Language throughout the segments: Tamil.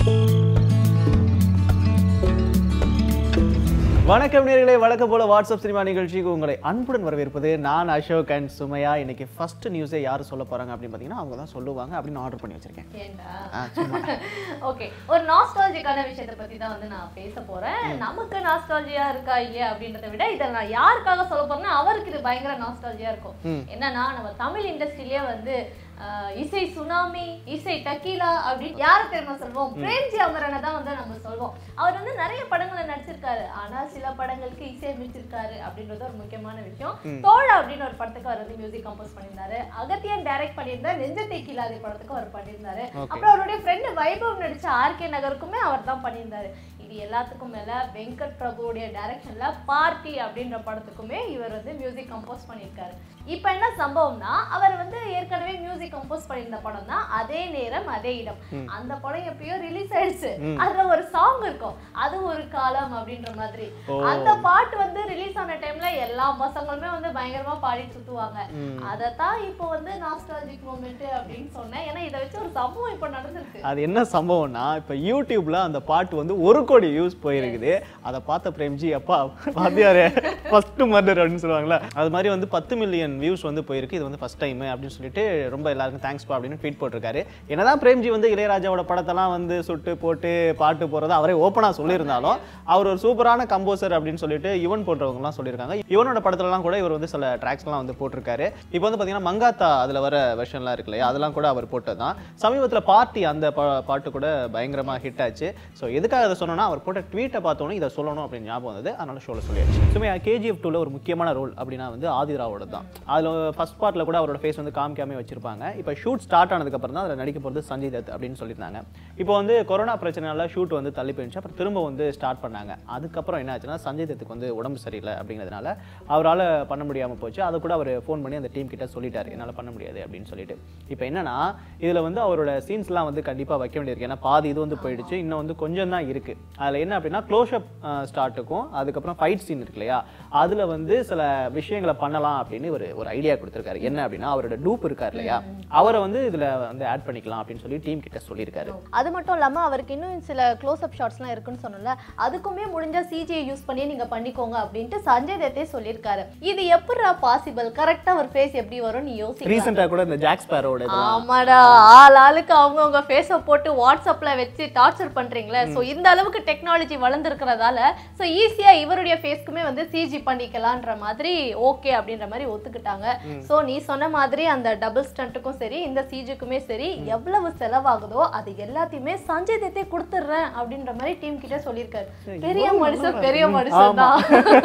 வணக்கம் நேர்களே வழக்கம் போல வாட்ஸ்அப் சினிமா நிகழ்ச்சிக்கு உங்களை அன்புடன் வரவேற்பது நான் அசோக் அண்ட் சுமையா இன்னைக்கு ஃபர்ஸ்ட் நியூஸே யார் சொல்ல போறாங்க அப்படின்னு பார்த்தீங்கன்னா அவங்க தான் சொல்லுவாங்க அப்படின்னு ஆர்டர் பண்ணி வச்சிருக்கேன் ஏண்டா ஆ, சும்மா ஓகே ஒரு நாஸ்டாலஜிக்கான விஷயத்தை பத்தி தான் வந்து நான் பேச போறேன் நமக்கு நாஸ்டாலஜியா இருக்கா இல்லையா அப்படின்றத விட இதை நான் யாருக்காக சொல்ல போறேன்னா அவருக்கு இது பயங்கர நாஸ்டாலஜியா இருக்கும் என்னன்னா நம்ம தமிழ் இண்டஸ்ட்ரியிலே வந்து ஆஹ், இசை சுனாமி இசை டக்கீலா அப்படின்னு யாரை தெரியுமா சொல்வோம் பிரேம்ஜி அமரனை தான் வந்து நம்ம சொல்வோம் அவர் வந்து நிறைய படங்களை நடிச்சிருக்காரு ஆனா சில படங்களுக்கு இசையமைச்சிருக்காரு அப்படின்றது ஒரு முக்கியமான விஷயம் தோழா அப்படின்னு ஒரு படத்துக்கு அவர் வந்து மியூசிக் கம்போஸ் பண்ணியிருந்தாரு அகத்தியன் டைரக்ட் பண்ணியிருந்தார் நெஞ்சத்தை கீழாதி படத்துக்கு அவர் பண்ணியிருந்தாரு அப்புறம் அவருடைய ஃப்ரெண்டு வைபவ் நடிச்ச ஆர்கே நகருக்குமே அவர் தான் பண்ணியிருந்தாரு இது எல்லாத்துக்கும் மேல வெங்கட் பிரபுவுடைய டைரக்ஷன்ல பார்ட்டி அப்படின்ற படத்துக்குமே இவர் வந்து மியூசிக் கம்போஸ் பண்ணியிருக்காரு இப்போ என்ன சம்பவம்னா அவர் வந்து ஏற்கனவே மியூசிக் கம்போஸ் பண்ணியிருந்த படம் தான் அதே நேரம் அதே இடம் அந்த படம் எப்பயோ ரிலீஸ் ஆயிடுச்சு அதுல ஒரு சாங் இருக்கும் அது ஒரு காலம் அப்படின்ற மாதிரி அந்த பாட்டு வந்து ரிலீஸ் ஆன டைம்ல எல்லா பசங்களுமே வந்து பயங்கரமா பாடிட்டு சுத்துவாங்க அதத்தான் இப்போ வந்து நாஸ்டாலஜிக் மூமெண்ட் அப்படின்னு சொன்னேன் ஏன்னா இதை வச்சு ஒரு சம்பவம் இப்போ நடந்திருக்கு அது என்ன சம்பவம்னா இப்போ யூடியூப்ல அந்த பாட்டு வந்து ஒரு கோடி வியூஸ் போயிருக்குது அதை பார்த்த பிரேம்ஜி அப்பா பாத்தியாரு ஃபர்ஸ்ட் மர்டர் அப்படின்னு சொல்லுவாங்கல்ல அது மாதிரி வந்து பத்து மில்லியன் வியூஸ் வந்து போயிருக்கு இது வந்து ஃபர்ஸ்ட் டைம் அப்படின்னு சொல்லிட்டு ரொம்ப எல்லாருக்கும் தேங்க்ஸ் பா அப்படின்னு ட்வீட் போட்டிருக்காரு என்னதான் பிரேம்ஜி வந்து இளையராஜாவோட படத்தெல்லாம் வந்து சுட்டு போட்டு பாட்டு போறதை அவரே ஓப்பனா சொல்லியிருந்தாலும் அவர் ஒரு சூப்பரான கம்போசர் அப்படின்னு சொல்லிட்டு யுவன் போன்றவங்கலாம் சொல்லியிருக்காங்க யுவனோட படத்துலலாம் கூட இவர் வந்து சில ட்ராக்ஸ்லாம் வந்து போட்டிருக்காரு இப்போ வந்து பார்த்தீங்கன்னா மங்காத்தா அதில் வர வெர்ஷன்லாம் இருக்கு இல்லையா அதெல்லாம் கூட அவர் போட்டது தான் சமீபத்தில் பார்ட்டி அந்த பா- பாட்டு கூட பயங்கரமாக ஹிட் ஆச்சு ஸோ எதுக்காக அதை சொன்னோன்னா அவர் போட்ட ட்வீட்டை பார்த்தோன்னே இதை சொல்லணும் அப்படின்னு ஞாபகம் வந்தது அதனால ஷோவில் சொல்லியாச்சு சும்மா கேஜிஎஃப் டூவில் ஒரு முக்கியமான ரோல் அப்படின்னா வந்து ஆதிராவோட தான் அதில் ஃபர்ஸ்ட் பார்ட்டில் கூட அவரோட ஃபேஸ் வந்து காமிக்காமே வச்சிருப்பாங்க இப்போ ஷூட் ஸ்டார்ட் ஆனதுக்கப்புறம் தான் அதில் நடிக்க போகிறது சஞ்சய் தத் அப்படின்னு சொல்லியிருந்தாங்க இப்போ வந்து கொரோனா பிரச்சனையால ஷூட் வந்து தள்ளி போயிருந்துச்சு அப்புறம் திரும்ப வந்து ஸ்டார்ட் பண்ணாங்க அதுக்கப்புறம் என்ன ஆச்சுன்னா சஞ்சய் தத்துக்கு வந்து உடம்பு சரியில்லை அப்படிங்கிறதுனால அவரால் பண்ண முடியாமல் போச்சு அதை கூட அவர் ஃபோன் பண்ணி அந்த டீம் கிட்ட சொல்லிட்டாரு என்னால் பண்ண முடியாது அப்படின்னு சொல்லிட்டு இப்போ என்னன்னா இதில் வந்து அவரோட சீன்ஸ்லாம் வந்து கண்டிப்பாக வைக்க வேண்டியிருக்கு ஏன்னா பாதி இது வந்து போயிடுச்சு இன்னும் வந்து கொஞ்சம் தான் இருக்கு அதில் என்ன அப்படின்னா க்ளோஷப் ஸ்டார்ட்டுக்கும் அதுக்கப்புறம் ஃபைட் சீன் இருக்கு இல்லையா அதில் வந்து சில விஷயங்களை பண்ணலாம் அப்படின்னு ஒரு ஒரு ஐடியா கொடுத்துருக்காரு என்ன அப்படின்னா அவரோட டூப் இருக்கார் இல்லையா அவரை வந்து இதில் வந்து ஆட் பண்ணிக்கலாம் அப்படின்னு சொல்லி டீம் கிட்ட சொல்லியிருக்காரு அது மட்டும் இல்லாம அவருக்கு இன்னும் சில க்ளோஸ் அப் ஷாட்ஸ்லாம் இருக்குன்னு சொன்னல அதுக்குமே முடிஞ்ச சிஜியை யூஸ் பண்ணி நீங்க பண்ணிக்கோங்க அப்படின்ட்டு சஞ்சய் தத்தே சொல்லியிருக்காரு இது எப்படிடா பாசிபிள் கரெக்டா ஒரு ஃபேஸ் எப்படி வரும் நீ யோசிக்க ரீசெண்டாக கூட இந்த ஜாக் ஸ்பேரோட ஆமாடா ஆள் ஆளுக்கு அவங்கவுங்க ஃபேஸை போட்டு வாட்ஸ்அப்ல வச்சு டார்ச்சர் பண்றீங்களே ஸோ இந்த அளவுக்கு டெக்னாலஜி வளர்ந்துருக்கிறதால ஸோ ஈஸியா இவருடைய ஃபேஸ்க்குமே வந்து சிஜி பண்ணிக்கலான்ற மாதிரி ஓகே அப்படின்ற மாதிரி ஒத்துக்கிட்டாங்க ஸோ நீ சொன்ன மாதிரி அந்த டபுள் ஸ்டண்ட்டுக்கும் சரி இந்த சிஜிக்குமே சரி எவ்வளவு செலவாகுதோ அது எல்லாத்தையுமே சஞ்சய் தத்தே கொடுத்துட்றேன் அப்படின்ற மாதிரி டீம் கிட்ட சொல்லியிருக்காரு பெரிய மனுஷன் பெரிய மனுஷன் தான்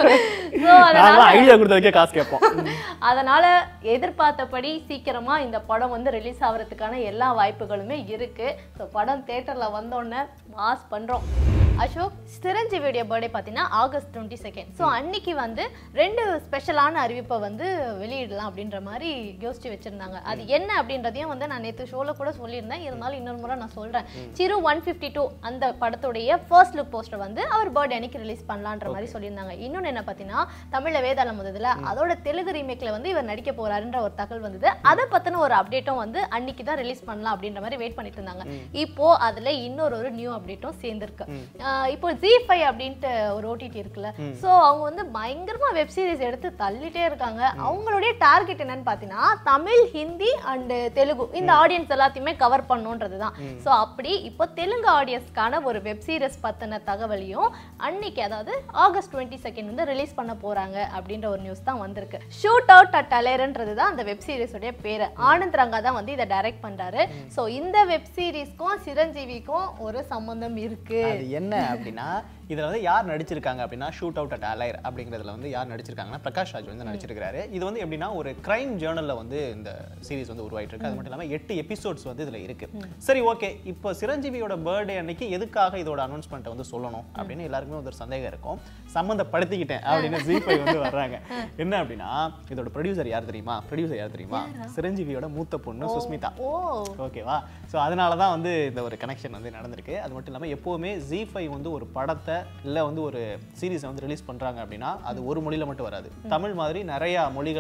ஸோ அதனால நாங்களாம் ஐடியா கொடுத்ததுக்கே காசு கேட்போம் அதனால எதிர்பார்த்தபடி சீக்கிரமா இந்த படம் வந்து ரிலீஸ் ஆகிறதுக்கான எல்லா வாய்ப்புகளுமே இருக்கு ஸோ படம் தேட்டர்ல வந்தோடனே மாஸ் பண்றோம் அசோக் சிரஞ்சீவியுடைய பர்த்டே பார்த்தீங்கன்னா ஆகஸ்ட் டுவெண்ட்டி செகண்ட் ஸோ அன்னைக்கு வந்து ரெண்டு ஸ்பெஷலான அறிவிப்பை வந்து வெளியிடலாம் அப்படின்ற மாதிரி யோசிச்சு வச்சிருந்தாங்க அது என்ன அப்படின்றதையும் வந்து நான் நேற்று ஷோவில் கூட சொல்லியிருந்தேன் இருந்தாலும் இன்னொரு முறை நான் சொல்றேன் சிறு ஒன் ஃபிஃப்டி டூ அந்த படத்துடைய ஃபர்ஸ்ட் லுக் போஸ்டர் வந்து அவர் பர்த்டே அன்னைக்கு ரிலீஸ் பண்ணலான்ற மாதிரி சொல்லியிருந்தாங்க இன்னொன்று என்ன பார்த்தீங்கன்னா தமிழ்ல வேதாளம் வந்ததுல அதோட தெலுங்கு ரீமேக்ல வந்து இவர் நடிக்க போறாருன்ற ஒரு தகவல் வந்தது அதை பத்தின ஒரு அப்டேட்டும் வந்து அன்னைக்கு தான் ரிலீஸ் பண்ணலாம் அப்படின்ற மாதிரி வெயிட் பண்ணிட்டு இருந்தாங்க இப்போ அதுல இன்னொரு ஒரு நியூ அப்டேட்டும் சேர்ந்திருக்கு ஆஹ் இப்போ ஜி ஃபைவ் அப்படின்ட்டு ஒரு ஓடிடி இருக்குல்ல ஸோ அவங்க வந்து பயங்கரமா வெப் சீரிஸ் எடுத்து தள்ளிட்டே இருக்காங்க அவங்களுடைய டார்கெட் என்னன்னு பார்த்தீங்கன்னா தமிழ் ஹிந்தி அண்ட் தெலுங்கு இந்த ஆடியன்ஸ் எல்லாத்தையுமே கவர் பண்ணுன்றது தான் ஸோ அப்படி இப்போ தெலுங்கு ஆடியன்ஸ்க்கான ஒரு வெப் சீரிஸ் பத்தின தகவலையும் அன்னைக்கு அதாவது ஆகஸ்ட் டுவெண்ட்டி செகண்ட் வந்து ரிலீஸ் பண்ண போறாங்க அப்படின்ற ஒரு நியூஸ் தான் வந்திருக்கு ஷூட் அவுட் அட் அலேரன்றது தான் அந்த வெப் சீரிஸோடைய பேரு ஆனந்த் ரங்கா தான் வந்து இதை டைரக்ட் பண்றாரு ஸோ இந்த வெப் சீரிஸ்க்கும் சிரஞ்சீவிக்கும் ஒரு சம்பந்தம் இருக்கு அது என்ன அப்படின்னா இதுல வந்து யார் நடிச்சிருக்காங்க அப்படின்னா ஷூட் அவுட் அட் அலைர் அப்படிங்கிறதுல வந்து யார் நடிச்சிருக்காங்கன்னா பிரகாஷ் ராஜ் வந்து நடிச்சிருக்காரு இது வந்து எப்படின்னா ஒரு கிரைம் ஜேர்னல்ல வந்து இந்த சீரிஸ் வந்து உருவாயிட்டு இருக்கு அது மட்டும் இல்லாம எட்டு எபிசோட்ஸ் வந்து இதுல இருக்கு சரி ஓகே இப்போ சிரஞ்சீவியோட பர்த்டே அன்னைக்கு எதுக்காக இதோட அனௌன்ஸ்மெண்ட்டை வந்து சொல்லணும் அப்படின்னு எல்லாருக்குமே வந்து ஒரு சந்தேகம் இருக்கும் சம்மந்தப்படுத்திக்கிட்டேன் அப்படின்னு ஜி வந்து வர்றாங்க என்ன அப்படின்னா இதோட ப்ரொடியூசர் யார் தெரியுமா ப்ரொடியூசர் யார் தெரியுமா சிரஞ்சீவியோட மூத்த பொண்ணு சுஸ்மிதா ஓ ஓகேவா ஸோ அதனால தான் வந்து இந்த ஒரு கனெக்ஷன் வந்து நடந்திருக்கு அது மட்டும் இல்லாமல் எப்போவுமே ஜி ஃபைவ் வந்து ஒரு படத்தை இல்லை வந்து ஒரு சீரிஸை வந்து ரிலீஸ் பண்ணுறாங்க அப்படின்னா அது ஒரு மொழியில் மட்டும் வராது தமிழ் மாதிரி நிறையா மொழிகளில்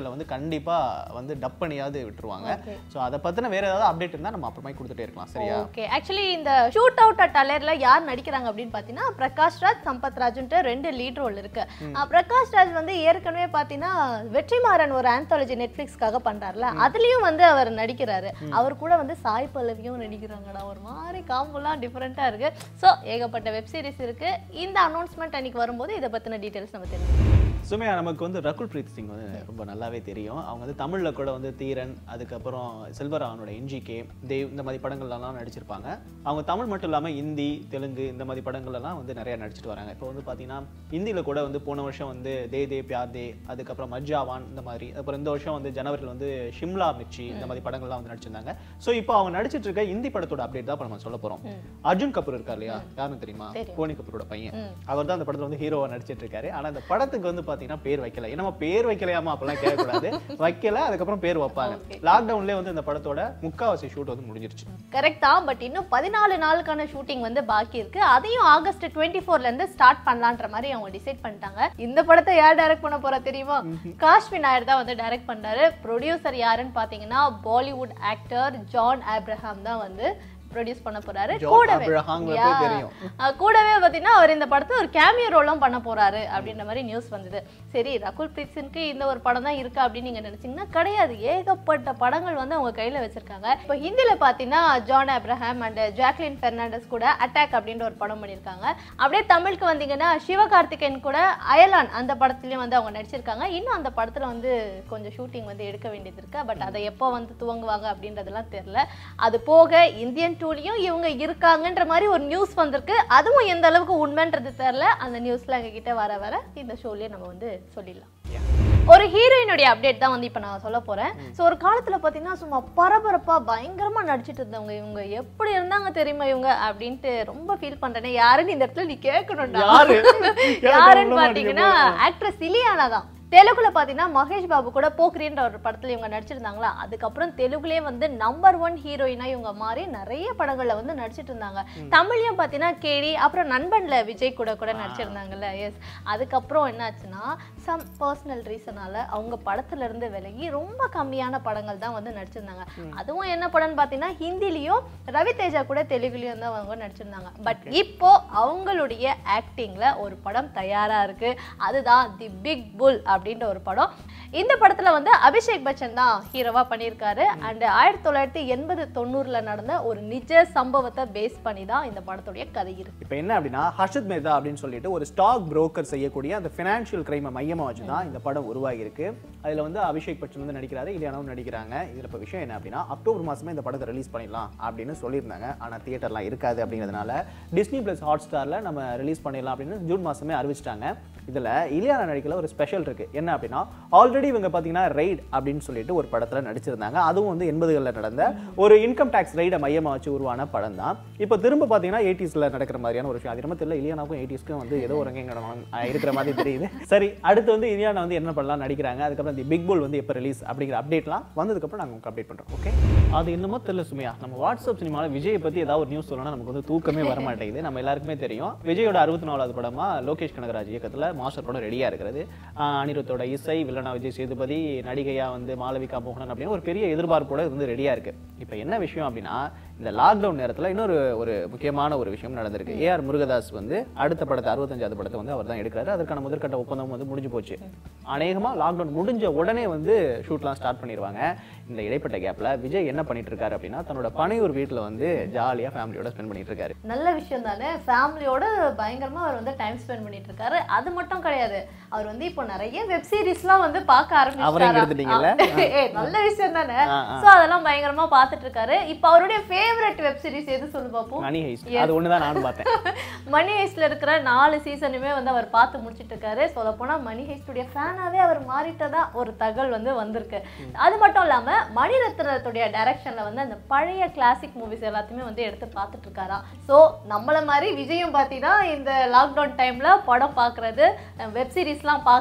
சேனல்ல வந்து கண்டிப்பா வந்து டப் பண்ணியாவது விட்டுருவாங்க Okay. ஸோ அதை பத்தின வேற ஏதாவது அப்டேட் இருந்தா நம்ம அப்புறமா கொடுத்துட்டே இருக்கலாம் சரியா ஓகே ஆக்சுவலி இந்த ஷூட் அவுட் அட் அலேர்ல யார் நடிக்கிறாங்க அப்படின்னு பார்த்தீங்கன்னா பிரகாஷ் ராஜ் சம்பத் ராஜ்ன்ட்டு ரெண்டு லீட் ரோல் இருக்கு அஹ் பிரகாஷ் ராஜ் வந்து ஏற்கனவே பார்த்தீங்கன்னா வெற்றிமாறன் ஒரு ஆந்தாலஜி நெட்ஃபிளிக்ஸ்க்காக பண்றாருல அதுலயும் வந்து அவர் நடிக்கிறாரு அவர் கூட வந்து சாய் பல்லவியும் நடிக்கிறாங்கடா ஒரு மாதிரி காம்போலாம் டிஃப்ரெண்டா இருக்கு ஸோ ஏகப்பட்ட வெப் சீரிஸ் இருக்கு இந்த அனௌன்ஸ்மெண்ட் அன்னைக்கு வரும்போது இதை பத்தின டீடைல்ஸ் நம்ம தெரிஞ்சுக்கலாம் சுமையா நமக்கு வந்து ரகுல் பிரீத் சிங் வந்து ரொம்ப நல்லாவே தெரியும் அவங்க வந்து தமிழ்ல கூட வந்து தீரன் அதுக்கப்புறம் செல்வராவனோட என்ஜிகே தேவ் இந்த மாதிரி படங்கள்லாம் நடிச்சிருப்பாங்க அவங்க தமிழ் மட்டும் இல்லாம ஹிந்தி தெலுங்கு இந்த மாதிரி படங்கள்லாம் வந்து நிறைய நடிச்சிட்டு வராங்க இப்போ வந்து பாத்தீங்கன்னா ஹிந்தியில கூட வந்து போன வருஷம் வந்து தே தே பியார் தே அதுக்கப்புறம் மஜ்ஜாவான் இந்த மாதிரி அப்புறம் இந்த வருஷம் வந்து ஜனவரியில் வந்து ஷிம்லா மிர்ச்சி இந்த மாதிரி படங்கள்லாம் வந்து நடிச்சிருந்தாங்க ஸோ இப்போ அவங்க நடிச்சிட்டு இருக்க ஹிந்தி படத்தோட அப்டேட் தான் இப்போ நம்ம சொல்ல போறோம் அர்ஜுன் கபூர் இருக்கார் இல்லையா யாருன்னு தெரியுமா தெரியும். போனி கபூரோட பையன் ம். அவர் தான் அந்த படத்துல வந்து ஹீரோவா நடிச்சிட்டு இருக்காரு ஆனா அந்த படத்துக்கு வந்து பாத்தீங்கன்னா பேர் வைக்கல என்னமா பேர் வைக்கலையாமா அப்பெல்லாம் கேட்கக்கூடாது வைக்கல அதுக்கப்புறம் பேர் வைப்பாங்க Okay. லாக்டவுன்லயே வந்து இந்த படத்தோட முக்காவாசி ஷூட் வந்து முடிஞ்சிருச்சு கரெக்ட் தான் பட் இன்னும் பதினாலு நாளுக்கான ஷூட்டிங் வந்து பாக்கி இருக்கு அதையும் ஆகஸ்ட் டுவெண்ட்டி ஃபோர்ல இருந்து ஸ்டார்ட் பண்ணலான்ற மாதிரி அவங்க டிசைட் பண்ணிட்டாங்க இந்த படத்தை யார் டைரக்ட் பண்ண போறா தெரியுமா காஷ்மி நாயர் தான் வந்து டைரக்ட் பண்றாரு ப்ரொடியூசர் யாருன்னு பாத்தீங்கன்னா பாலிவுட் ஆக்டர் ஜான் ஆப்ரஹாம் தான் வந்து ப்ரொடியூஸ் பண்ண போறாரு ஜான் கூடவே ஆபிரஹாம்ங்கிறது Yeah. தெரியும். அஹ் கூடவே பாத்தீங்கன்னா அவர் இந்த படத்தை ஒரு கேமியோ ரோலும் பண்ண போறாரு அப்படின்ற மாதிரி நியூஸ் வந்தது சரி ரகுல் பிரீத் சிங்க்கு இந்த ஒரு படம் தான் இருக்கா அப்படின்னு நீங்க நினைச்சீங்கன்னா கிடையாது ஏகப்பட்ட படங்கள் வந்து அவங்க கையில வச்சிருக்காங்க இப்போ ஹிந்தில பாத்தீங்கன்னா John Abraham and Jacqueline Fernandez கூட அட்டாக் அப்படின்ற ஒரு படம் பண்ணியிருக்காங்க அப்படியே தமிழுக்கு வந்தீங்கன்னா சிவகார்த்திகேயன் கூட அயலான் அந்த படத்துலயும் வந்து அவங்க நடிச்சிருக்காங்க இன்னும் அந்த படத்துல வந்து கொஞ்சம் ஷூட்டிங் வந்து எடுக்க வேண்டியது இருக்கு பட் அதை எப்போ வந்து துவங்குவாங்க அப்படின்றதெல்லாம் தெரியல அது போக இந்தியன் டூலையும் இவங்க இருக்காங்கன்ற மாதிரி ஒரு நியூஸ் வந்திருக்கு அதுவும் எந்த அளவுக்கு உண்மைன்றது தெரியல அந்த நியூஸ்ல எங்க கிட்ட வர வர இந்த ஷோலயே நம்ம வந்து சொல்லிடலாம் ஒரு ஹீரோயினுடைய அப்டேட் தான் வந்து இப்போ நான் சொல்ல போறேன் ஸோ ஒரு காலத்துல பாத்தீங்கன்னா சும்மா பரபரப்பா பயங்கரமா நடிச்சிட்டு இருந்தவங்க இவங்க எப்படி இருந்தாங்க தெரியுமா இவங்க அப்படின்ட்டு ரொம்ப ஃபீல் பண்றேனே யாருன்னு இந்த இடத்துல நீ கேட்கணும்டா யாரு? யாருன்னு விட பாத்தீங்கன்னா ஆக்ட்ரஸ் இலியானா தான் தெலுங்குல பாத்தீங்கன்னா மகேஷ் பாபு கூட போக்ரின்ற ஒரு படத்துல இவங்க நடிச்சிருந்தாங்களா அதுக்கப்புறம் தெலுங்குலயே வந்து நம்பர் ஒன் ஹீரோயினா இவங்க மாறி நிறைய படங்கள்ல வந்து நடிச்சிட்டு இருந்தாங்க தமிழ்லயும் பாத்தீங்கன்னா கேடி அப்புறம் நண்பன்ல விஜய் கூட கூட நடிச்சிருந்தாங்கல்ல எஸ் அதுக்கப்புறம் என்னாச்சுன்னா சம் பர்சனல் ரீசனால அவங்க படத்துல இருந்து விலகி ரொம்ப கம்மியான படங்கள் தான் வந்து நடிச்சிருந்தாங்க அதுவும் என்ன படம்னு பாத்தீங்கன்னா ஹிந்திலயும் ரவி தேஜா கூட தெலுங்குலயும் தான் அவங்க நடிச்சிருந்தாங்க பட் இப்போ அவங்களுடைய ஆக்டிங்ல ஒரு படம் தயாரா இருக்கு அதுதான் தி பிக் புல் அப்படின்ற ஒரு படம் இந்த படத்துல வந்து அபிஷேக் பச்சன் தான் ஹீரோவா பண்ணியிருக்காரு அண்ட் ஆயிரத்தி தொள்ளாயிரத்தி எண்பது தொண்ணூறுல நடந்த ஒரு நிஜ சம்பவத்தை பேஸ் பண்ணி தான் இந்த படத்துடைய கதை இருக்கு இப்போ என்ன அப்படின்னா ஹர்ஷத் மேத்தா அப்படின்னு சொல்லிட்டு ஒரு ஸ்டாக் புரோக்கர் செய்யக்கூடிய அந்த ஃபினான்ஷியல் கிரைமை மையமா வச்சு தான் இந்த படம் உருவாகி இருக்கு அதுல வந்து அபிஷேக் பச்சன் வந்து நடிக்கிறாரு இலியானாவும் நடிக்கிறாங்க இதுல இப்போ விஷயம் என்ன அப்படின்னா அக்டோபர் மாசமே இந்த படத்தை ரிலீஸ் பண்ணிடலாம் அப்படின்னு சொல்லியிருந்தாங்க ஆனா தியேட்டர்லாம் இருக்காது அப்படிங்கிறதுனால டிஸ்னி பிளஸ் ஹாட் ஸ்டார்ல நம்ம ரிலீஸ் பண்ணிடலாம் அப்படின்னு ஜூன் மாசமே அறிவிச்சிட்டாங்க இதுல இலியானா நடிக்கல ஒரு ஸ்பெஷல் இருக்கு என்ன அப்படின்னா ஆல்ரெடி இவங்க பாத்தீங்கன்னா ரைட் அப்படின்னு சொல்லிட்டு ஒரு படத்துல நடிச்சிருந்தாங்க அதுவும் வந்து எண்பதுகளில் நடந்த ஒரு இன்கம் டேக்ஸ் ரைடை மையமா வச்சு உருவான படம் தான் இப்போ திரும்ப பாத்தீங்கன்னா எயிட்டிஸ்ல நடக்கிற மாதிரியான ஒரு விஷயம் அது ரொம்ப தெரியல இலியானாவுக்கும் எயிட்டிஸ்க்கும் வந்து ஏதோ ஒரு எங்க இருக்கிற மாதிரி தெரியுது சரி அடுத்து வந்து இலியானா வந்து என்ன பண்ணலாம் நடிக்கிறாங்க அதுக்கப்புறம் தி பிக் புல் வந்து எப்போ ரிலீஸ் அப்படிங்கிற அப்டேட்லாம் வந்ததுக்கப்புறம் நாங்கள் உங்களுக்கு அப்டேட் பண்றோம் ஓகே அது என்னமோ தெரியல சுமையா நம்ம வாட்ஸ்அப் சினிமாவில் விஜயை பத்தி ஏதாவது ஒரு நியூஸ் சொல்லணும்னா நமக்கு வந்து தூக்கமே வர மாட்டேங்குது நம்ம எல்லாருக்குமே தெரியும் விஜயோட அறுபத்தி நாலாவது படமா லோகேஷ் கனகராஜ் இயக்கத்துல மாஸ்டர் படம் ரெடியா இருக்கிறது ஆஹ் அனிருத்தோட இசை வில்லனா விஜய் சேதுபதி நடிகையா வந்து மாளவிகா மோகனன் அப்படின்னு ஒரு பெரிய எதிர்பார்ப்போட இது வந்து ரெடியா இருக்கு இப்போ என்ன விஷயம் அப்படின்னா இந்த லாக்டவுன் நேரத்துல இன்னொரு ஒரு முக்கியமான ஒரு விஷயம் நடந்திருக்கு ஏஆர் முருகதாஸ் வந்து அடுத்த படத்தை அறுபத்தஞ்சாவது படத்தை வந்து அவர் தான் எடுக்கிறாரு அதற்கான முதற்கட்ட ஒப்பந்தம் வந்து முடிஞ்சு போச்சு அநேகமா லாக்டவுன் முடிஞ்ச உடனே வந்து ஷூட்லாம் ஸ்டார்ட் பண்ணிடுவாங்க இந்த இடைப்பட்ட கேப்ல விஜய் என்ன பண்ணிட்டு இருக்காரு அப்படின்னா தன்னோட பனையூர் வீட்டுல வந்து ஜாலியா ஃபேமிலியோட ஸ்பெண்ட் பண்ணிட்டு இருக்காரு நல்ல விஷயம் தானே ஃபேமிலியோட பயங்கரமா அவர் வந்து டைம் ஸ்பெண்ட் பண்ணிட்டு இருக்காரு அது மட்டும் கிடையாது அவர் வந்து இப்போ நிறைய வெப் சீரிஸ்லாம் வந்து பார்க்க அவரையும் கெடுத்துட்டீங்கல்ல? ஆரம்பிச்சிட்டாரு ஏய், நல்ல விஷயம் தானே ஆ, ஆ. சோ அதெல்லாம் பயங்கரமா பார்த்துட்டு இருக்காரு இப்போ அவருடைய ஃபேவரட் வெப் சீரிஸ் எது சொல்லு பாப்போம் மணி ஹைஸ்ட் அது ஒண்ணுதான் நானும் பார்த்தேன் மணி ஹைஸ்ட்ல இருக்கிற நாலு சீசனுமே வந்து அவர் பார்த்து முடிச்சிட்டு இருக்காரு சொல்ல போனா மணி ஹைஸ்டுடைய ஃபேனாவே அவர் மாறிட்டதா ஒரு தகவல் வந்து வந்திருக்கு அது மட்டும் இல்லாம மணிரத்னத்துடைய டைரக்ஷன்ல வந்து அந்த பழைய கிளாசிக் மூவிஸ் எல்லாத்தையுமே வந்து எடுத்து பார்த்துட்டு இருக்காராம் ஸோ நம்மள மாதிரி விஜயும் பார்த்தீங்கன்னா இந்த லாக்டவுன் டைம்ல படம் பார்க்கறது வெப் சீரிஸ்லாம் பார்க்கறதுன்ற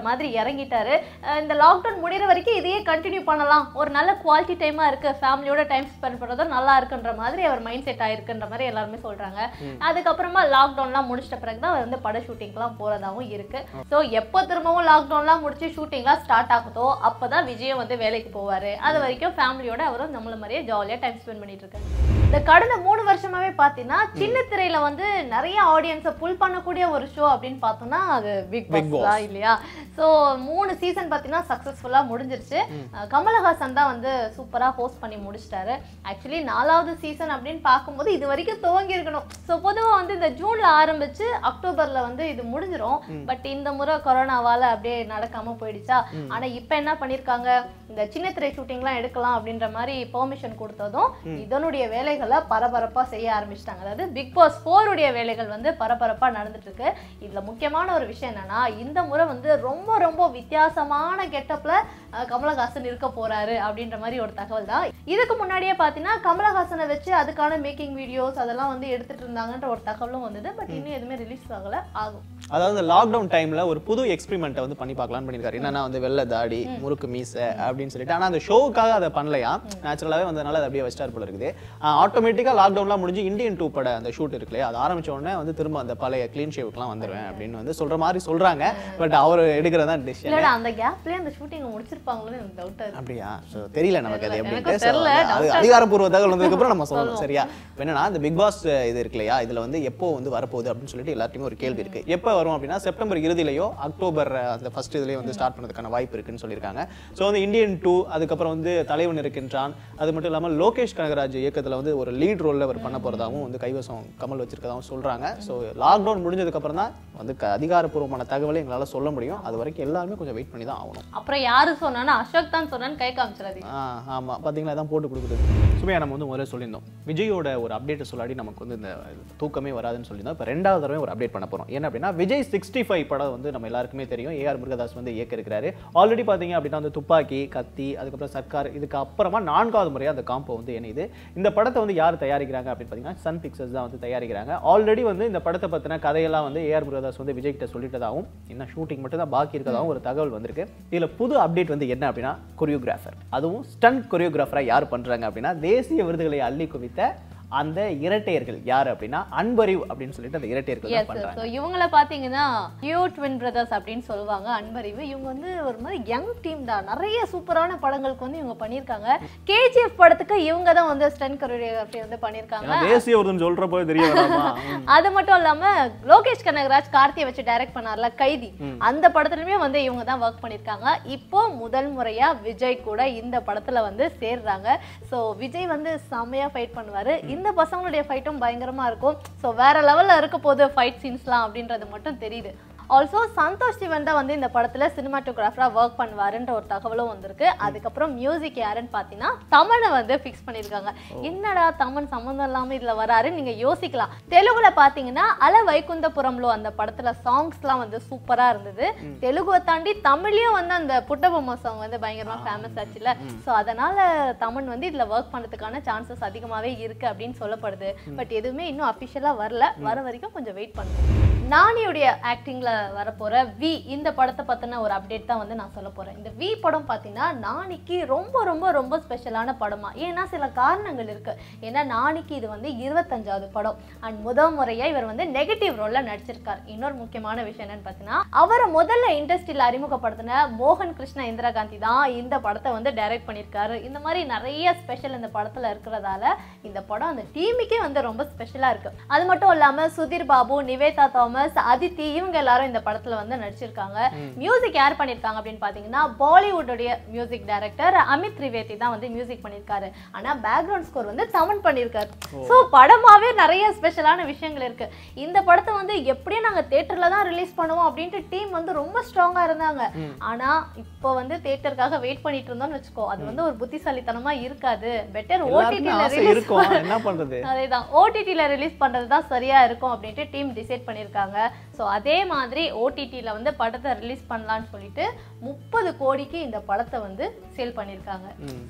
மாதிரி இறங்கிட்டாரு அஹ் இந்த லாக்டவுன் முடிகிற வரைக்கும் இதையே கண்டினியூ பண்ணலாம் ஒரு நல்ல குவாலிட்டி டைமா இருக்கு ஃபேமிலியோட டைம் ஸ்பெண்ட் பண்றதும் நல்லா இருக்குன்ற மாதிரி அவர் மைண்ட் செட் ஆயிருக்குன்ற மாதிரி எல்லாருமே சொல்றாங்க அதுக்கப்புறமா லாக்டவுன்லாம் முடிச்சிட்ட பிறகு தான் அவர் வந்து பட ஷூட்டிங்லாம் போறதாவும் இருக்கு ஸோ எப்போ திரும்பவும் லாக்டவுன்லாம் முடிச்சு ஷூட்டிங்லாம் ஸ்டார்ட் ஆகுதோ அப்பதான் விஜயம் வந்து வேலைக்கு போவாரு அது வரைக்கும் ஃபேமிலியோட அவரும் நம்மள மாதிரியே ஜாலியா டைம் ஸ்பெண்ட் பண்ணிட்டு இருக்காரு இந்த கடந்த மூணு வருஷமாவே பார்த்தீங்கன்னா சின்ன திரையில வந்து நிறைய ஆடியன்ஸை புல் பண்ணக்கூடிய ஒரு ஷோ அப்படின்னு பார்த்தோம்னா அது பிக் Big பாஸ் தான் இல்லையா ஸோ மூணு சீசன் பார்த்தீங்கன்னா சக்ஸஸ்ஃபுல்லாக முடிஞ்சிருச்சு அஹ் கமலஹாசன் தான் வந்து சூப்பராக ஹோஸ்ட் பண்ணி முடிச்சிட்டாரு ஆக்சுவலி நாலாவது சீசன் அப்படின்னு பார்க்கும்போது இது வரைக்கும் துவங்கி இருக்கணும் ஸோ பொதுவாக வந்து இந்த ஜூன்ல ஆரம்பிச்சு அக்டோபர்ல வந்து இது முடிஞ்சிரும் பட் இந்த முறை கொரோனாவால அப்படியே நடக்காம போயிடுச்சா ஆனா இப்போ என்ன பண்ணிருக்காங்க இந்த சின்ன திரை ஷூட்டிங்லாம் எடுக்கலாம் அப்படின்ற மாதிரி பெர்மிஷன் கொடுத்ததும் இதனுடைய வேலைகளை பரபரப்பா செய்ய ஆரம்பிச்சிட்டாங்க அதாவது பிக் பாஸ் உடைய வேலைகள் வந்து பரபரப்பா நடந்துட்டு இருக்கு இதுல முக்கியமான ஒரு விஷயம் என்னன்னா இந்த முறை வந்து ரொம்ப ரொம்ப வித்தியாசமான கெட்டப்ல கமலஹாசன் இருக்க போறாரு அப்படின்ற மாதிரி ஒரு தகவல் தான் இதுக்கு முன்னாடியே பார்த்தீங்கன்னா கமலஹாசனை வச்சு அதுக்கான மேக்கிங் வீடியோஸ் அதெல்லாம் வந்து எடுத்துட்டு இருந்தாங்கன்ற ஒரு தகவலும் வந்தது பட் இன்னும் எதுவுமே ரிலீஸ் ஆகல ஆகும் அதாவது லாக்டவுன் டைம்ல ஒரு புது எக்ஸ்பெரிமெண்ட்டை வந்து பண்ணி பார்க்கலாம்னு பண்ணிருக்காரு என்னன்னா வந்து வெள்ளை தாடி முறுக்கு மீசை அப்படின்னு சொல்லிட்டு ஆனா அந்த ஷோவுக்காக அதை பண்ணலையா நேச்சுரலாவே வந்ததுனால அது அப்படியே வச்சிட்டார் போல இருக்குது ஆட்டோமேட்டிக்கா லாக்டவுன்லாம் முடிஞ்சு இந்தியன் டூ பட அந்த ஷூட் இருக்கு இல்லையா அது ஆரம்பிச்ச உடனே வந்து திரும்ப அந்த பழைய க்ளீன் ஷேவுக்குலாம் வந்துருவேன் அப்படின்னு வந்து சொல்ற மாதிரி சொல்றாங்க பட் அவர் எடுக்கிறதா டிசிஷன் இல்லடா அந்த கேப்லயே அந்த ஷூட்டிங் முடிச்சிருப்பாங்களோன்னு எனக்கு டவுட்டா இருக்கு அப்படியா So, தெரியல நமக்கு அது எனக்கும் எப்படின்ட்டு So, தெரியல, அது doubt ஆ அதிகாரப்பூர்வ தகவல் வந்ததுக்கு அப்புறம் நம்ம சொல்லணும் சரியா இப்ப என்னன்னா இந்த பிக் பாஸ் இது இருக்கு இல்லையா இதுல வந்து எப்போ வந்து வரப்போகுது அப்படின்னு சொல்லிட்டு எல்லாத்தையுமே ஒரு கேள்வி இருக்கு எப்போ வரும் அப்படின்னா செப்டம்பர் இறுதியிலையோ அக்டோபர் அந்த ஃபர்ஸ்ட் இதுலயே வந்து ஸ்டார்ட் பண்ணதுக்கான வாய்ப்பு இருக்குன்னு சொல்லியிருக்காங்க ஸோ வந்து இந்தியன் டூ அதுக்கப்புறம் வந்து தலைவன் இருக்கின்றான் அது மட்டும் இல்லாம லோகேஷ் கனகராஜ் இயக்கத்துல வந்து ஒரு லீட் ரோல்ல அவர் பண்ண போறதாவும் வந்து கைவசம் கமல் வச்சிருக்கதாவும் சொல்றாங்க ஸோ லாக்டவுன் முடிஞ்சதுக்கு அப்புறம் தான் வந்து க- அதிகாரப்பூர்வமான தகவலை எங்களால சொல்ல முடியும் அது வரைக்கும் எல்லாருமே கொஞ்சம் வெயிட் பண்ணி தான் ஆகணும் அப்புறம் யாரு சொன்னான்னு அசோக் தான் சொன்னான்னு கை காமிச்சிடாதீங்க ஆ ஆமா பாத்தீங்களா தான் போட்டு கொடுக்குறது சுமையா நம்ம வந்து முதல்ல சொல்லியிருந்தோம் விஜயோட ஒரு அப்டேட் சொல்லாடி நமக்கு வந்து இந்த தூக்கமே வராதுன்னு சொல்லியிருந்தோம் இப்போ ரெண்டாவது தடவை ஒரு அப்டேட் பண்ண போறோம் என்ன அப்படின்னா விஜய் சிக்ஸ்டி ஃபைவ் படம் வந்து நம்ம எல்லாருக்குமே தெரியும் ஏஆர் முருகதாஸ் வந்து இயக்க இருக்கிறாரு ஆல்ரெடி பாத்தீங்க அப்படின்னா வந்து துப்பாக்கி கத்தி அதுக்கப்புறம் சர்க்கார் இதுக்கு அப்புறமா நான்காவது முறையாக அந்த காம்போ வந்து இணையுது இந்த படத்தை வந்து யார் தயாரிக்கிறாங்க அப்படின்னு பார்த்தீங்கன்னா சன் பிக்சர்ஸ் தான் வந்து தயாரிக்கிறாங்க ஆல்ரெடி வந்து இந்த படத்தை பத்தின கதையெல்லாம் வந்து ஏஆர் முருகதாஸ் வந்து விஜய் கிட்ட சொல்லிட்டதாகவும் இன்னும் ஷூட்டிங் மட்டும் தான் பாக்கி இருக்கதாகவும் ஒரு தகவல் வந்திருக்கு இதுல புது அப்டேட் வந்து என்ன அப்படின்னா கொரியோகிராஃபர் அதுவும் ஸ்டன்ட் கொரியோகிராஃபரா யார் பண்றாங்க அப்படின்னா தேசிய விருதுகளை அள்ளி குவித்த அந்த இரட்டையர்கள் யார் அப்படின்னா அன்பறிவு அப்படின்னு சொல்லிட்டு அந்த இரட்டையர்கள் தான் எஸ் பண்றாங்க ஸோ இவங்கள பார்த்தீங்கன்னா யூ ட்வின் பிரதர்ஸ் அப்படின்னு சொல்லுவாங்க அன்பறிவு இவங்க வந்து ஒரு மாதிரி யங் டீம் தான் நிறைய சூப்பரான படங்களுக்கு வந்து இவங்க பண்ணியிருக்காங்க கேஜிஎஃப் படத்துக்கு இவங்க தான் வந்து ஸ்டன் கொரியோகிராஃபி வந்து பண்ணியிருக்காங்க ஏன்னா தேசிய விருதுன்னு சொல்றப்போ தெரிய வேணாமா அது மட்டும் இல்லாம லோகேஷ் கனகராஜ் கார்த்தியை வச்சு டைரக்ட் பண்ணார்ல கைதி அந்த படத்துலயுமே வந்து இவங்க தான் ஒர்க் பண்ணிருக்காங்க இப்போ முதல் முறையா விஜய் கூட இந்த படத்துல வந்து சேர்றாங்க சோ விஜய் வந்து செம்மையா ஃபைட் பண்ணுவாரு இந்த பசங்களுடைய ஃபைட்டும் பயங்கரமா இருக்கும் சோ வேற லெவல்ல இருக்க போகுது ஃபைட் சீன்ஸ்லாம் அப்படின்றது மட்டும் தெரியுது ஆல்சோ சந்தோஷ் சிவன் தான் வந்து இந்த படத்துல சினிமாட்டோகிராஃபரா ஒர்க் பண்ணுவாருன்ற ஒரு தகவலும் வந்திருக்கு அதுக்கப்புறம் மியூசிக் யாருன்னு பார்த்தீங்கன்னா தமனை வந்து ஃபிக்ஸ் பண்ணியிருக்காங்க என்னடா தமன் சம்மந்தம் இல்லாம இதுல வராரு நீங்க யோசிக்கலாம் தெலுங்குல பாத்தீங்கன்னா அல வைகுந்தபுரம்லோ அந்த படத்துல சாங்ஸ்லாம் வந்து சூப்பரா இருந்தது தெலுங்குவை தாண்டி தமிழ்லயும் வந்து அந்த புட்டபொம்மை சாங் வந்து பயங்கரமா ஃபேமஸ் ஆச்சுல சோ அதனால தமன் வந்து இதுல ஒர்க் பண்றதுக்கான சான்சஸ் அதிகமாவே இருக்கு அப்படின்னு சொல்லப்படுது பட் எதுவுமே இன்னும் அபிஷியலா வரல வர வரைக்கும் கொஞ்சம் வெயிட் பண்ணுங்க நானியுடைய ஆக்டிங்ல வரப்போற வி இந்த படத்தை பத்தின ஒரு அப்டேட் தான் வந்து நான் சொல்ல போறேன் இந்த வி படம் பார்த்தீங்கன்னா நானிக்கு ரொம்ப ரொம்ப ரொம்ப ஸ்பெஷலான படமா ஏன்னா சில காரணங்கள் இருக்கு ஏன்னா நானிக்கு இது வந்து இருபத்தஞ்சாவது படம் அண்ட் முதல் முறையா இவர் வந்து நெகட்டிவ் ரோல்ல நடிச்சிருக்கார் இன்னொரு முக்கியமான விஷயம் என்னன்னு பார்த்தீங்கன்னா அவரை முதல்ல இண்டஸ்ட்ரியில் அறிமுகப்படுத்தின மோகன் கிருஷ்ண இந்திரா காந்தி தான் இந்த படத்தை வந்து டைரக்ட் பண்ணியிருக்காரு இந்த மாதிரி நிறைய ஸ்பெஷல் இந்த படத்துல இருக்கிறதால இந்த படம் அந்த டீமுக்கே வந்து ரொம்ப ஸ்பெஷலா இருக்கு அது மட்டும் இல்லாம சுதீர் பாபு நிவேதா தாமஸ் அதித்தி இவங்க எல்லாரும் இந்த படத்துல வந்து நடிச்சிருக்காங்க மியூசிக் யார் பண்ணிருக்காங்க அப்படின்னு பாத்தீங்கன்னா பாலிவுட்டுடைய மியூசிக் டைரக்டர் அமித் திரிவேதி தான் வந்து மியூசிக் பண்ணிருக்காரு ஆனா பேக்ரவுண்ட் ஸ்கோர் வந்து தமன் பண்ணிருக்காரு சோ படமாவே நிறைய ஸ்பெஷலான விஷயங்கள் இருக்கு இந்த படத்தை வந்து எப்படியும் நாங்க தியேட்டர்ல தான் ரிலீஸ் பண்ணுவோம் அப்படின்ட்டு டீம் வந்து ரொம்ப ஸ்ட்ராங்கா இருந்தாங்க ஆனா இப்போ வந்து தியேட்டருக்காக வெயிட் பண்ணிட்டு இருந்தோம்னு வச்சுக்கோ அது வந்து ஒரு புத்திசாலித்தனமா இருக்காது பெட்டர் எல்லாருக்குமே ஓடிடில ஆசை ரிலீஸ் இருக்கும் என்ன பண்றது அதேதான் ஓடிடியில் ரிலீஸ் பண்ணுறது தான் சரியா இருக்கும் அப்படின்ட்டு டீம் டிசைட் பண்ணியிருக்காங்க ஸோ அதே மாதிரி ஓடிடியில் வந்து படத்தை ரிலீஸ் பண்ணலான்னு சொல்லிட்டு முப்பது கோடிக்கு இந்த படத்தை வந்து சேல் பண்ணியிருக்காங்க ஸோ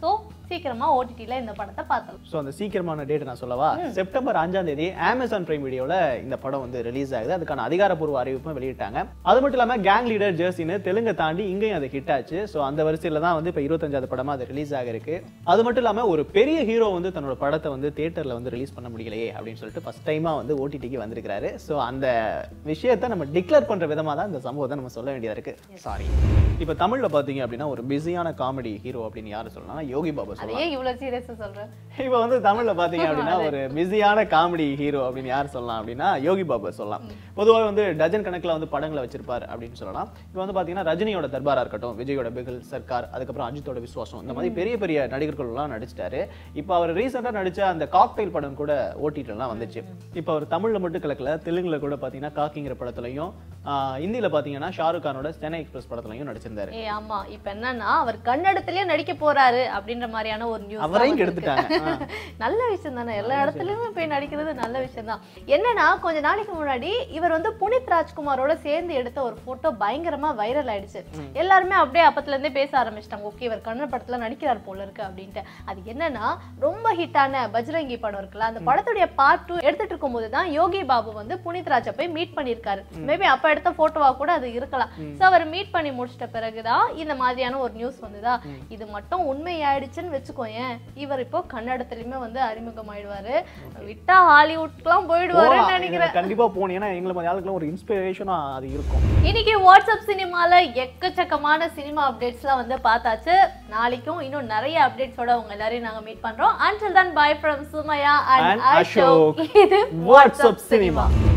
சீக்கிரமா ஓடிடில இந்த படத்தை பார்த்தலாம் ஸோ அந்த சீக்கிரமான டேட் நான் சொல்லவா செப்டம்பர் அஞ்சாம் தேதி அமேசான் பிரைம் வீடியோல இந்த படம் வந்து ரிலீஸ் ஆகுது அதுக்கான அதிகாரப்பூர்வ அறிவிப்பும் வெளியிட்டாங்க அது மட்டும் இல்லாம கேங் லீடர் ஜெர்சின்னு தெலுங்கை தாண்டி இங்கேயும் அது ஹிட் ஆச்சு ஸோ அந்த வரிசையில தான் வந்து இப்போ இருபத்தஞ்சாவது படமா அது ரிலீஸ் ஆகிருக்கு அது மட்டும் இல்லாம ஒரு பெரிய ஹீரோ வந்து தன்னோட படத்தை வந்து தியேட்டர்ல வந்து ரிலீஸ் பண்ண முடியலையே அப்படின்னு சொல்லிட்டு ஃபர்ஸ்ட் டைமா வந்து ஓடிடிக்கு வந்திருக்காரு ஸோ அந்த விஷயத்தை நம்ம டிக்ளேர் பண்ற விதமா தான் இந்த சம்பவத்தை நம்ம சொல்ல வேண்டியதா இருக்கு சாரி இப்போ தமிழ்ல பாத்தீங்க அப்படின்னா ஒரு பிஸியான காமெடி ஹீரோ அப்படின்னு யாரு சொல்லலாம் யோகி பாபு சொல்லலாம் அதையே இவ்வளவு சீரியஸா சொல்றேன் இப்போ வந்து தமிழ்ல பாத்தீங்க அப்படின்னா ஒரு பிஸியான காமெடி ஹீரோ அப்படின்னு யார் சொல்லலாம் அப்படின்னா யோகி பாபு சொல்லலாம் பொதுவாக வந்து டஜன் கணக்குல வந்து படங்களை வச்சிருப்பாரு அப்படின்னு சொல்லலாம் இப்போ வந்து பாத்தீங்கன்னா ரஜினியோட தர்பாரா இருக்கட்டும் விஜயோட பிகில் சர்க்கார் அதுக்கப்புறம் அஜித்தோட விசுவாசம் இந்த மாதிரி பெரிய பெரிய நடிகர்கள் எல்லாம் நடிச்சிட்டாரு இப்போ அவர் ரீசெண்டா நடிச்ச அந்த காக்டைல் படம் கூட ஓட்டிட்டு எல்லாம் வந்துச்சு இப்போ அவர் தமிழ்ல மட்டும் கலக்கல தெலுங்குல கூட பாத்தீங்கன்னா காக்கிங்கிற படத்துலயும் ஆஹ் ஹிந்தில பாத்தீங்கன்னா ஷாருக் கானோட சென்னை எக்ஸ்பிரஸ் படத்துலயும் நடிச்சிருந்தாரு ஏ ஆமா இப்ப என்னன்னா அவர் கன்னடத்திலேயே நடிக்க போறாரு அப்படின்ற மாதிரியான ஒரு நியூஸ் அவரையும் கெடுத்துட்டாங்க ஆ. நல்ல விஷயம் தானே எல்லா இடத்துலயுமே போய் நடிக்கிறது நல்ல விஷயம் தான் என்னன்னா கொஞ்ச நாளைக்கு முன்னாடி இவர் வந்து புனித் ராஜ்குமாரோட சேர்ந்து எடுத்த ஒரு போட்டோ பயங்கரமா வைரல் ஆயிடுச்சு எல்லாருமே அப்படியே அப்பத்துல இருந்தே பேச ஆரம்பிச்சிட்டாங்க ஓகே இவர் கன்னட படத்துல நடிக்கிறார் போல இருக்கு அப்படின்ட்டு அது என்னன்னா ரொம்ப ஹிட்டான பஜ்ரங்கி படம் இருக்குல்ல அந்த படத்துடைய பார்ட் டூ எடுத்துட்டு இருக்கும்போது தான் யோகி பாபு வந்து புனித் ராஜை போய் மீட் பண்ணியிருக்காரு மேபி அப்ப எடுத்த போட்டோவா கூட அது இருக்கலாம் சோ அவர் மீட் பண்ணி முடிச்சிட்ட பிறகுதான் இந்த மாதிரியான ஒரு நியூஸ் வந்ததா இது மட்டும் உண்மை ஆயிடுச்சுன்னு வச்சுக்கோயேன் இவர் இப்போ கன்னடத்துலயுமே வந்து அறிமுகம் ஆயிடுவாரு விட்டா ஹாலிவுட்க்குலாம் போயிடுவாருன்னு போலாம். நினைக்கிறேன் இதுல கண்டிப்பா போனீங்கன்னா எங்களை மாதிரி ஆளுக்கெல்லாம் ஒரு இன்ஸ்பிரேஷனா அது இருக்கும் இன்னைக்கு வாட்ஸ்அப் சினிமால எக்கச்சக்கமான சினிமா அப்டேட்ஸ்லாம் வந்து பார்த்தாச்சு நாளைக்கும் இன்னும் நிறைய அப்டேட்ஸோட உங்க எல்லாரையும் நாங்க மீட் பண்றோம் until then bye from Sumaiya And and Ashok Ashok. இது வாட்ஸ்அப் சினிமா